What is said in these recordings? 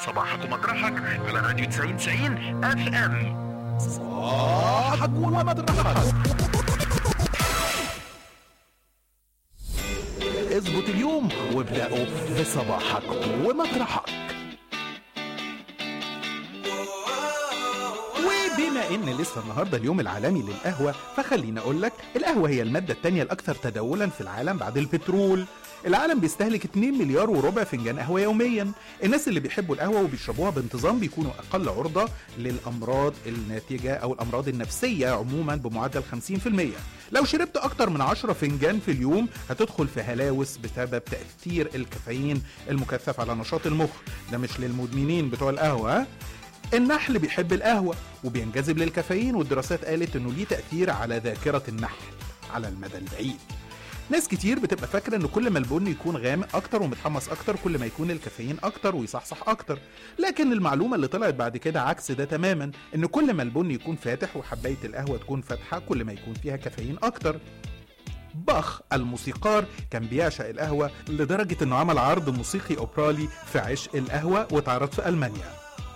صباحك ومطرحك على راديو 90 90 اف ام صباحك ومطرحك اظبط اليوم وابدأوا بصباحك ومطرحك وبما ان لسه النهارده اليوم العالمي للقهوه فخليني اقول لك القهوه هي الماده الثانيه الاكثر تداولا في العالم بعد البترول العالم بيستهلك 2 مليار وربع فنجان قهوه يوميا الناس اللي بيحبوا القهوه وبيشربوها بانتظام بيكونوا اقل عرضه للامراض الناتجه او الامراض النفسيه عموما بمعدل 50% لو شربت اكتر من 10 فنجان في اليوم هتدخل في هلاوس بسبب تاثير الكافيين المكثف على نشاط المخ ده مش للمدمنين بتوع القهوه ها؟ النحل بيحب القهوة وبينجذب للكافيين والدراسات قالت انه ليه تأثير على ذاكرة النحل على المدى البعيد ناس كتير بتبقى فاكرة ان كل ما البن يكون غامق اكتر ومتحمص اكتر كل ما يكون الكافيين اكتر ويصحصح اكتر لكن المعلومة اللي طلعت بعد كده عكس ده تماما ان كل ما البن يكون فاتح وحباية القهوة تكون فاتحة كل ما يكون فيها كافيين اكتر باخ الموسيقار كان بيعشق القهوة لدرجة انه عمل عرض موسيقي اوبرالي في عشق القهوة واتعرض في المانيا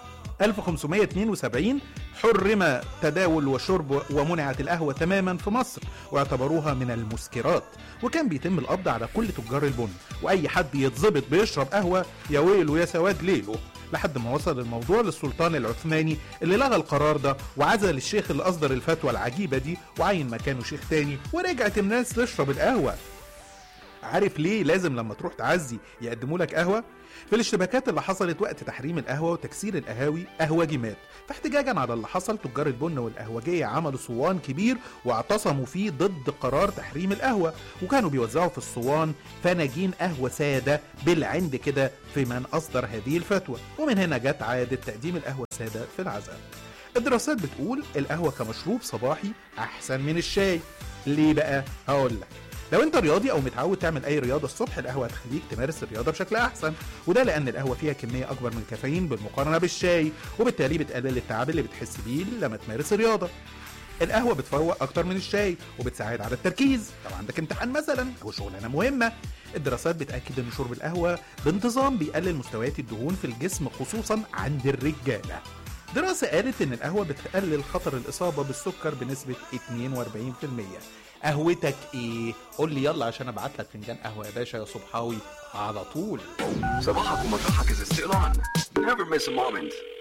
1572 حرم تداول وشرب ومنعت القهوة تماما في مصر واعتبروها من المسكرات وكان بيتم القبض على كل تجار البن وأي حد يتظبط بيشرب قهوة يا ويله يا سواد ليله لحد ما وصل الموضوع للسلطان العثماني اللي لغى القرار ده وعزل الشيخ اللي أصدر الفتوى العجيبة دي وعين مكانه شيخ تاني ورجعت الناس تشرب القهوة عارف ليه لازم لما تروح تعزي يقدموا لك قهوه في الاشتباكات اللي حصلت وقت تحريم القهوه وتكسير القهاوي قهوجي مات فاحتجاجا على اللي حصل تجار البن والقهوجيه عملوا صوان كبير واعتصموا فيه ضد قرار تحريم القهوه وكانوا بيوزعوا في الصوان فناجين قهوه ساده بالعند كده في من اصدر هذه الفتوى ومن هنا جت عاده تقديم القهوه الساده في العزاء الدراسات بتقول القهوه كمشروب صباحي احسن من الشاي ليه بقى هقول لك لو انت رياضي او متعود تعمل اي رياضه الصبح القهوه هتخليك تمارس الرياضه بشكل احسن وده لان القهوه فيها كميه اكبر من الكافيين بالمقارنه بالشاي وبالتالي بتقلل التعب اللي بتحس بيه لما تمارس الرياضه القهوه بتفوق اكتر من الشاي وبتساعد على التركيز لو عندك امتحان مثلا او شغلانه مهمه الدراسات بتاكد ان شرب القهوه بانتظام بيقلل مستويات الدهون في الجسم خصوصا عند الرجاله دراسة قالت إن القهوة بتقلل خطر الإصابة بالسكر بنسبة 42% قهوتك إيه؟ قول لي يلا عشان أبعت لك فنجان قهوة يا باشا يا صبحاوي على طول صباحك ومطرحك is still on never miss a moment